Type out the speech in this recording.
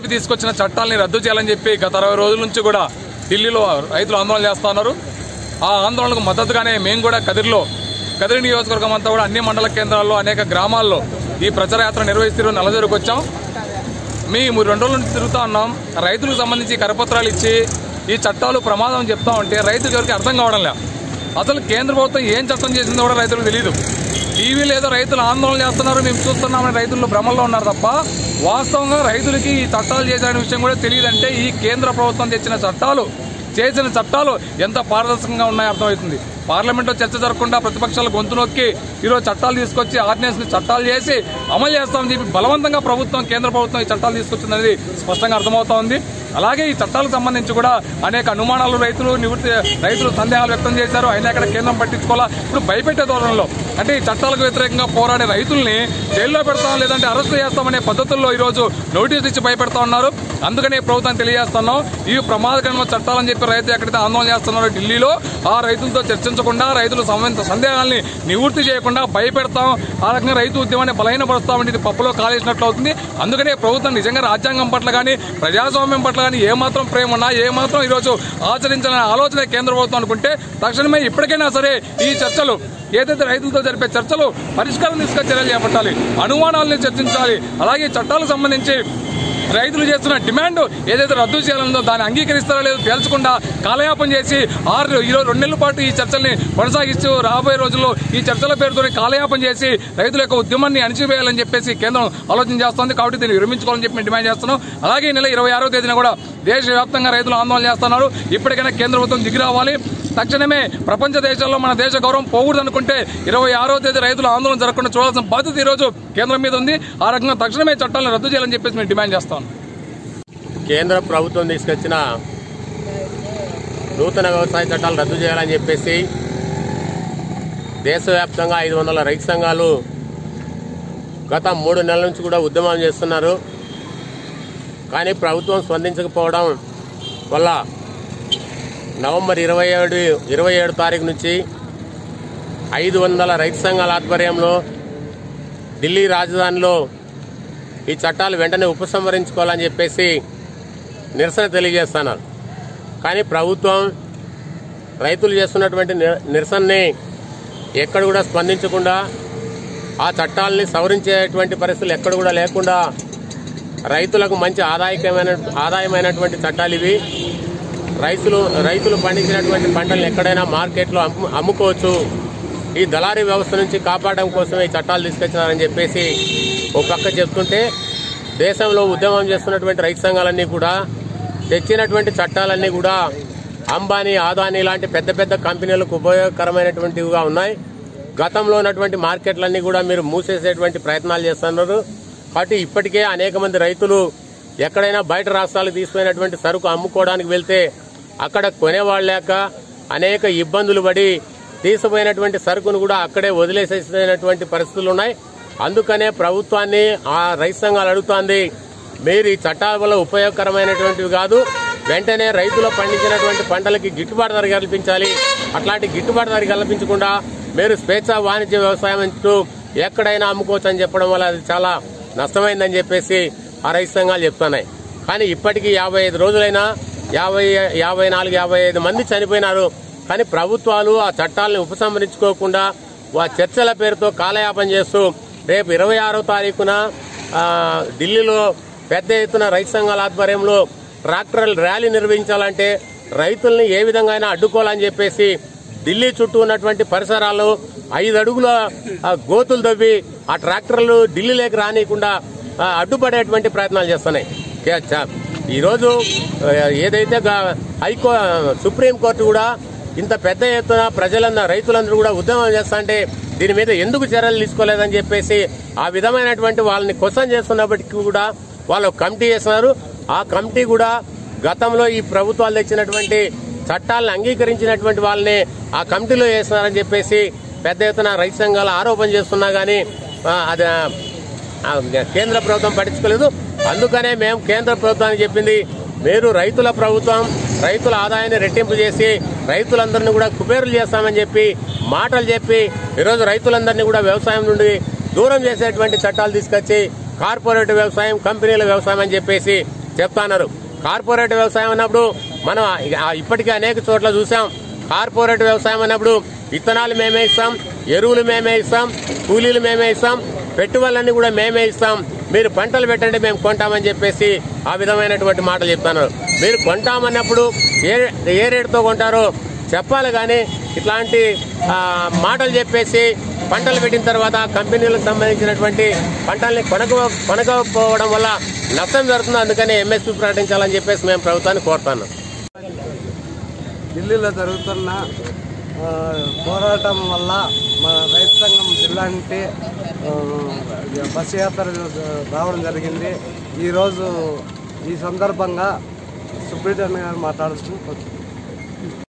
BJP తీసుకొచ్చిన చట్టాలని రద్దు చేయాలని చెప్పి గత అరవై రోజుల నుంచి కూడా ఢిల్లీలో రైతులు ఆందోళన చేస్తా ఉన్నారు ఆ ఆందోళనకు మద్దతుగానే మేము కూడా కదిరిలో కదిరి నియోజకవర్గం అంతా కూడా అన్ని మండల కేంద్రాల్లో అనేక గ్రామాల్లో ఈ ప్రచార యాత్ర నిర్వహిస్తూ నల్లజరుకు వచ్చాం మేము రెండు రోజుల నుంచి తిరుగుతా ఉన్నాం రైతులకు సంబంధించి కరపత్రాలు ఇచ్చి ఈ చట్టాలు ప్రమాదం అని చెప్తా ఉంటే రైతులకు ఎవరికి అర్థం కావడం లే అసలు కేంద్ర ప్రభుత్వం ఏం చట్టం చేసిందో కూడా రైతులకు తెలియదు టీవీలో ఏదో రైతులు ఆందోళన చేస్తున్నారు మేము చూస్తున్నామని రైతులు భ్రమల్లో ఉన్నారు తప్ప వాస్తవంగా రైతులకి ఈ చట్టాలు చేసిన విషయం కూడా తెలియదంటే ఈ కేంద్ర ప్రభుత్వం తెచ్చిన చట్టాలు చేసిన చట్టాలు ఎంత పారదర్శకంగా ఉన్నాయో అర్థమవుతుంది పార్లమెంట్లో చర్చ జరగకుండా ప్రతిపక్షాల గొంతు నొక్కి ఈరోజు చట్టాలు తీసుకొచ్చి ఆర్డినెన్స్ ని చట్టాలు చేసి అమలు చేస్తామని చెప్పి బలవంతంగా ప్రభుత్వం కేంద్ర ప్రభుత్వం ఈ చట్టాలు తీసుకొచ్చింది అనేది స్పష్టంగా అర్థమవుతా ఉంది అలాగే ఈ చట్టాలకు సంబంధించి కూడా అనేక అనుమానాలు రైతులు నివృత్తి రైతులు సందేహాలు వ్యక్తం చేశారు అయినా ఇక్కడ కేంద్రం పట్టించుకోవాలా ఇప్పుడు భయపెట్టే ధోరణిలో అంటే ఈ చట్టాలకు వ్యతిరేకంగా పోరాడే రైతుల్ని జైల్లో పెడతాం లేదంటే అరెస్ట్ చేస్తామనే పద్ధతుల్లో ఈ రోజు నోటీసులు ఇచ్చి భయపెడతా ఉన్నారు అందుకనే ప్రభుత్వం తెలియజేస్తున్నాం ఇవి ప్రమాదకరమైన చట్టాలని చెప్పి రైతు ఎక్కడైతే ఆందోళన చేస్తున్నారో ఢిల్లీలో ఆ రైతులతో చర్చించకుండా రైతుల సంబంధిత సందేహాలని నివృత్తి చేయకుండా భయపెడతాం ఆ రకంగా రైతు ఉద్యమాన్ని బలహీనపరుస్తామంటే ఇది పప్పులో కాలేసినట్లు అవుతుంది అందుకనే ప్రభుత్వం నిజంగా రాజ్యాంగం పట్ల కానీ ప్రజాస్వామ్యం పట్ల కానీ ఏమాత్రం ప్రేమ ఉన్నా ఏమాత్రం ఈరోజు ఆచరించాలనే ఆలోచన కేంద్ర ప్రభుత్వం అనుకుంటే తక్షణమే ఇప్పటికైనా సరే ఈ చర్చలు ఏదైతే రైతులతో జరిపే చర్చలు పరిష్కారం తీసుకొచ్చే చర్యలు చేపట్టాలి అనుమానాలను చర్చించాలి అలాగే చట్టాలకు సంబంధించి రైతులు చేస్తున్న డిమాండ్ ఏదైతే రద్దు చేయాలనుందో దాన్ని అంగీకరిస్తారో లేదో తేల్చకుండా కాలయాపన చేసి ఆరు ఈరోజు రెండు నెలల పాటు ఈ చర్చల్ని కొనసాగిస్తూ రాబోయే రోజుల్లో ఈ చర్చల పేరుతో కాలయాపన చేసి రైతుల యొక్క ఉద్యమాన్ని అణిచివేయాలని చెప్పేసి కేంద్రం ఆలోచన చేస్తోంది కాబట్టి దీన్ని విరమించుకోవాలని చెప్పి మేము డిమాండ్ చేస్తున్నాం అలాగే ఈ నెల ఇరవై ఆరో తేదీన కూడా దేశవ్యాప్తంగా రైతులు ఆందోళన చేస్తున్నారు ఇప్పటికైనా కేంద్ర ప్రభుత్వం దిగి రావాలి తక్షణమే ప్రపంచ దేశాల్లో మన దేశ గౌరవం పోకూడదు అనుకుంటే ఇరవై ఆరో తేదీ రైతుల ఆందోళన జరగకుండా చూడాల్సిన బాధ్యత ఈ రోజు కేంద్రం మీద ఉంది ఆ రకంగా తక్షణమే చట్టాలను రద్దు చేయాలని చెప్పేసి మేము డిమాండ్ చేస్తాం కేంద్ర ప్రభుత్వం తీసుకొచ్చిన నూతన వ్యవసాయ చట్టాలు రద్దు చేయాలని చెప్పేసి దేశవ్యాప్తంగా ఐదు వందల రైతు సంఘాలు గత మూడు నెలల నుంచి కూడా ఉద్యమం చేస్తున్నారు కానీ ప్రభుత్వం స్పందించకపోవడం వల్ల నవంబర్ ఇరవై ఏడు ఇరవై ఏడు తారీఖు నుంచి ఐదు వందల రైతు సంఘాల ఆధ్వర్యంలో ఢిల్లీ రాజధానిలో ఈ చట్టాలు వెంటనే ఉపసంహరించుకోవాలని చెప్పేసి నిరసన తెలియజేస్తున్నారు కానీ ప్రభుత్వం రైతులు చేస్తున్నటువంటి నిర- నిరసనని ఎక్కడ కూడా స్పందించకుండా ఆ చట్టాలని సవరించేటువంటి పరిస్థితులు ఎక్కడ కూడా లేకుండా రైతులకు మంచి ఆదాయకమైన ఆదాయమైనటువంటి చట్టాలు ఇవి రైతులు రైతులు పండించినటువంటి పంటలను ఎక్కడైనా మార్కెట్లో అమ్ము అమ్ముకోవచ్చు ఈ దళారీ వ్యవస్థ నుంచి కాపాడడం కోసమే ఈ చట్టాలు తీసుకొచ్చినారని చెప్పేసి ఒక పక్క చెప్తుంటే దేశంలో ఉద్యమం చేస్తున్నటువంటి రైతు సంఘాలన్నీ కూడా తెచ్చినటువంటి చట్టాలన్నీ కూడా అంబానీ ఆదానీ లాంటి పెద్ద పెద్ద కంపెనీలకు ఉపయోగకరమైనటువంటివిగా ఉన్నాయి గతంలో ఉన్నటువంటి మార్కెట్లన్నీ కూడా మీరు మూసేసేటువంటి ప్రయత్నాలు చేస్తున్నారు కాబట్టి ఇప్పటికే అనేక మంది రైతులు ఎక్కడైనా బయట రాష్ట్రాలకు తీసుకుపోయినటువంటి సరుకు అమ్ముకోవడానికి వెళ్తే అక్కడ కొనేవాళ్ళు లేక అనేక ఇబ్బందులు పడి తీసుకుపోయినటువంటి సరుకును కూడా అక్కడే వదిలేసేసినటువంటి పరిస్థితులు ఉన్నాయి అందుకనే ప్రభుత్వాన్ని ఆ రైతు సంఘాలు అడుగుతోంది మీరు ఈ చట్టాల వల్ల ఉపయోగకరమైనటువంటివి కాదు వెంటనే రైతులు పండించినటువంటి పంటలకి గిట్టుబాటు ధర కల్పించాలి అట్లాంటి గిట్టుబాటు ధర కల్పించకుండా మీరు స్వేచ్ఛ వాణిజ్య వ్యవసాయం అంటూ ఎక్కడైనా అమ్ముకోవచ్చు అని చెప్పడం వల్ల అది చాలా నష్టమైందని చెప్పేసి ఆ రైతు సంఘాలు చెప్తున్నాయి కానీ ఇప్పటికీ యాభై ఐదు రోజులైనా యాభై యాభై నాలుగు యాభై ఐదు మంది చనిపోయినారు కానీ ప్రభుత్వాలు ఆ చట్టాలను ఉపసంహరించుకోకుండా ఆ చర్చల పేరుతో కాలయాపన చేస్తూ రేపు ఇరవై ఆరో తారీఖున ఆ, ఢిల్లీలో పెద్ద ఎత్తున రైతు సంఘాల ఆధ్వర్యంలో ట్రాక్టర్ ర్యాలీ నిర్వహించాలంటే రైతుల్ని ఏ విధంగా అయినా అడ్డుకోవాలని చెప్పేసి ఢిల్లీ చుట్టూ ఉన్నటువంటి పరిసరాలు ఐదు అడుగుల ఆ, గోతులు తవ్వి ఆ ట్రాక్టర్లు ఢిల్లీలోకి రానియకుండా ఆ, అడ్డుపడేటువంటి ప్రయత్నాలు చేస్తున్నాయి కే- చ- ఈరోజు ఆ, ఏదైతే గా- హైకో సుప్రీంకోర్టు కూడా ఇంత పెద్ద ఎత్తున ప్రజలందరూ రైతులందరూ కూడా ఉద్యమం చేస్తా అంటే దీని మీద ఎందుకు చర్యలు తీసుకోలేదని చెప్పేసి ఆ విధమైనటువంటి వాళ్ళని క్వశ్చన్ చేస్తున్నప్పటికీ కూడా వాళ్ళు ఒక కమిటీ చేస్తున్నారు ఆ కమిటీ కూడా గతంలో ఈ ప్రభుత్వాలు తెచ్చినటువంటి చట్టాలను అంగీకరించినటువంటి వాళ్ళని ఆ కమిటీలో వేస్తున్నారని చెప్పేసి పెద్ద ఎత్తున రైతు సంఘాలు ఆరోపణ చేస్తున్నా గానీ ఆ, అది ఆ, కేంద్ర ప్రభుత్వం పట్టించుకోలేదు అందుకనే మేము కేంద్ర ప్రభుత్వానికి చెప్పింది మీరు రైతుల ప్రభుత్వం రైతుల ఆదాయాన్ని రెట్టింపు చేసి రైతులందరినీ కూడా కుబేరులు చేస్తామని చెప్పి మాటలు చెప్పి ఈరోజు రైతులందరినీ కూడా వ్యవసాయం నుండి దూరం చేసేటువంటి చట్టాలు తీసుకొచ్చి కార్పొరేట్ వ్యవసాయం కంపెనీల వ్యవసాయం అని చెప్పేసి చెప్తున్నారు కార్పొరేట్ వ్యవసాయం అన్నప్పుడు మనం ఇక- ఇప్పటికీ అనేక చోట్ల చూసాం కార్పొరేట్ వ్యవసాయం అన్నప్పుడు విత్తనాలు మేమే ఇస్తాం ఎరువులు మేమే ఇస్తాం కూలీలు మేమే ఇస్తాం పెట్టుబడులన్నీ కూడా మేమే ఇస్తాం మీరు పంటలు పెట్టండి మేము కొంటామని చెప్పేసి ఆ విధమైనటువంటి మాటలు చెప్తున్నారు మీరు కొంటామన్నప్పుడు ఏ ఏ రేటుతో కొంటారో చెప్పాలి కానీ ఇట్లాంటి ఆ, మాటలు చెప్పేసి పంటలు పెట్టిన తర్వాత కంపెనీలకు సంబంధించినటువంటి పంటల్ని కొనక కొనకపోవడం వల్ల నష్టం జరుగుతుంది అందుకని ఎంఎస్పీ ప్రకటించాలని చెప్పేసి మేము ప్రభుత్వాన్ని కోరుతాను ఢిల్లీలో జరుగుతున్న ఆ, పోరాటం వల్ల మన రైతు సంఘం జిల్లా నుండి ఆ, బస్సు యాత్ర రావడం జరిగింది ఈరోజు ఈ సందర్భంగా సుప్రీటెండెంట్ గారు మాట్లాడుతూ